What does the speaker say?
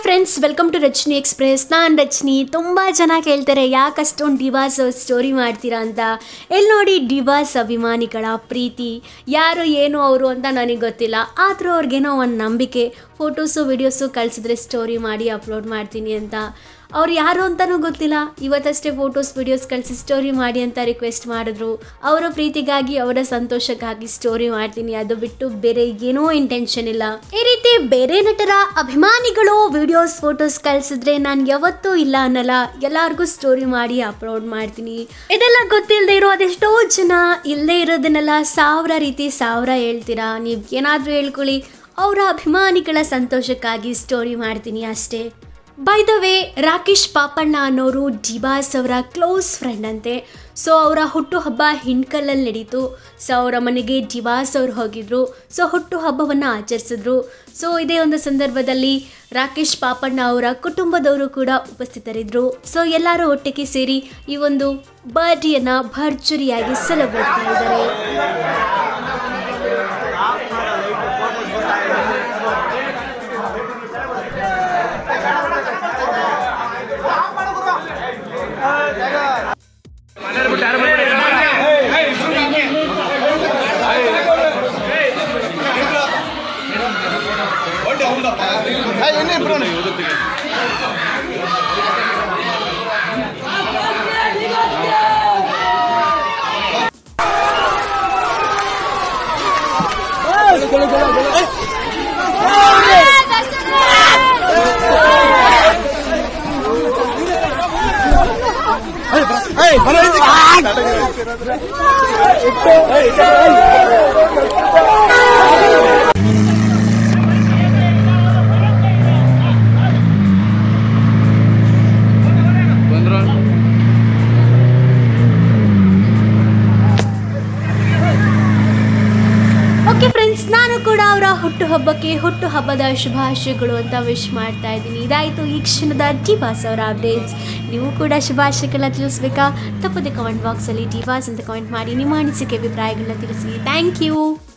friends welcome to Rachani express ನಾನು ರಚನಿ ತುಂಬ ಜನ ಕೇಳ್ತಾರೆ ಯಾಕೆ ಅಷ್ಟೊಂದು ಡಿವಾಸ್ ಸ್ಟೋರಿ ಮಾಡ್ತೀರಾ ಅಂತ ಎಲ್ಲಿ ನೋಡಿ ಡಿವಾಸ್ ಅಭಿಮಾನಿಗಳ ಪ್ರೀತಿ ಯಾರು ಏನು ಅವರು ಅಂತ ನನಗೆ ಗೊತ್ತಿಲ್ಲ ಆದರೂ ಅವ್ರಿಗೇನೋ ಒಂದು ನಂಬಿಕೆ ಫೋಟೋಸು ವಿಡಿಯೋಸು ಕಳಿಸಿದ್ರೆ ಸ್ಟೋರಿ ಮಾಡಿ ಅಪ್ಲೋಡ್ ಮಾಡ್ತೀನಿ ಅಂತ ಅವ್ರು ಯಾರು ಅಂತಲೂ ಗೊತ್ತಿಲ್ಲ ಇವತ್ತಷ್ಟೇ ಫೋಟೋಸ್ ವಿಡಿಯೋಸ್ ಕಳಿಸಿ ಸ್ಟೋರಿ ಮಾಡಿ ಅಂತ ರಿಕ್ವೆಸ್ಟ್ ಮಾಡಿದ್ರು ಅವರ ಪ್ರೀತಿಗಾಗಿ ಅವರ ಸಂತೋಷಕ್ಕಾಗಿ ಸ್ಟೋರಿ ಮಾಡ್ತೀನಿ ಅದು ಬಿಟ್ಟು ಬೇರೆ ಏನೋ ಇಂಟೆನ್ಷನ್ ಇಲ್ಲ ಈ ರೀತಿ ಬೇರೆ ನಟರ ಅಭಿಮಾನಿಗಳು ವಿಡಿಯೋಸ್ ಫೋಟೋಸ್ ಕಳಿಸಿದ್ರೆ ನಾನು ಯಾವತ್ತೂ ಇಲ್ಲ ಅನ್ನಲ್ಲ ಎಲ್ಲರಿಗೂ ಸ್ಟೋರಿ ಮಾಡಿ ಅಪ್ಲೋಡ್ ಮಾಡ್ತೀನಿ ಇದೆಲ್ಲ ಗೊತ್ತಿಲ್ಲದೆ ಇರೋ ಅದೆಷ್ಟೋ ಜನ ಇಲ್ಲದೆ ಇರೋದನ್ನೆಲ್ಲ ಸಾವಿರ ರೀತಿ ಸಾವಿರ ಹೇಳ್ತೀರಾ ನೀವು ಏನಾದರೂ ಹೇಳ್ಕೊಳ್ಳಿ ಅವರ ಅಭಿಮಾನಿಗಳ ಸಂತೋಷಕ್ಕಾಗಿ ಸ್ಟೋರಿ ಮಾಡ್ತೀನಿ ಅಷ್ಟೇ by the way Rakesh Papanna ಅನ್ನೋರು ಡಿಬಾಸ್ ಅವರ ಕ್ಲೋಸ್ ಫ್ರೆಂಡ್ ಅಂತೆ ಸೊ ಅವರ ಹುಟ್ಟುಹಬ್ಬ ಹಿಂಡ್ಕಲ್ಲಲ್ಲಿ ನಡೀತು ಸೊ ಅವರ ಮನೆಗೆ ಡಿಬಾಸ್ ಅವ್ರು ಹೋಗಿದ್ರು ಸೊ ಹುಟ್ಟು ಹಬ್ಬವನ್ನು ಆಚರಿಸಿದ್ರು ಸೊ ಇದೇ ಒಂದು ಸಂದರ್ಭದಲ್ಲಿ ರಾಕೇಶ್ ಪಾಪಣ್ಣ ಅವರ ಕುಟುಂಬದವರು ಕೂಡ ಉಪಸ್ಥಿತರಿದ್ದರು ಸೊ ಎಲ್ಲರೂ ಒಟ್ಟಿಗೆ ಸೇರಿ ಈ ಒಂದು ಬರ್ಡೇಯನ್ನು ಭರ್ಜರಿಯಾಗಿ ಸೆಲೆಬ್ರೇಟ್ ಮಾಡಿದ್ದಾರೆ ಓಕೆ ಫ್ರೆಂಡ್ಸ್ ನಾನು ಕೂಡ ಅವರ ಹುಟ್ಟುಹಬ್ಬಕ್ಕೆ ಹುಟ್ಟುಹಬ್ಬದ ಶುಭಾಶಯಗಳು ಅಂತ ವಿಶ್ ಮಾಡ್ತಾ ಇದ್ದೀನಿ ಇದಾಯಿತು ಈ ಕ್ಷಣದ ಟಿವಾಸ್ ಅವರ ಅಪ್ಡೇಟ್ಸ್ ನೀವು ಕೂಡ ಶುಭಾಶಯಗಳನ್ನ ತಿಳಿಸ್ಬೇಕಾ ತಪ್ಪದೆ ಕಮೆಂಟ್ ಬಾಕ್ಸಲ್ಲಿ ಟಿವಾಸ್ ಅಂತ ಕಮೆಂಟ್ ಮಾಡಿ ನಿಮ್ಮ ಅನಿಸಿಕೆ ಅಭಿಪ್ರಾಯಗಳನ್ನ ತಿಳಿಸಿ ಥ್ಯಾಂಕ್ ಯು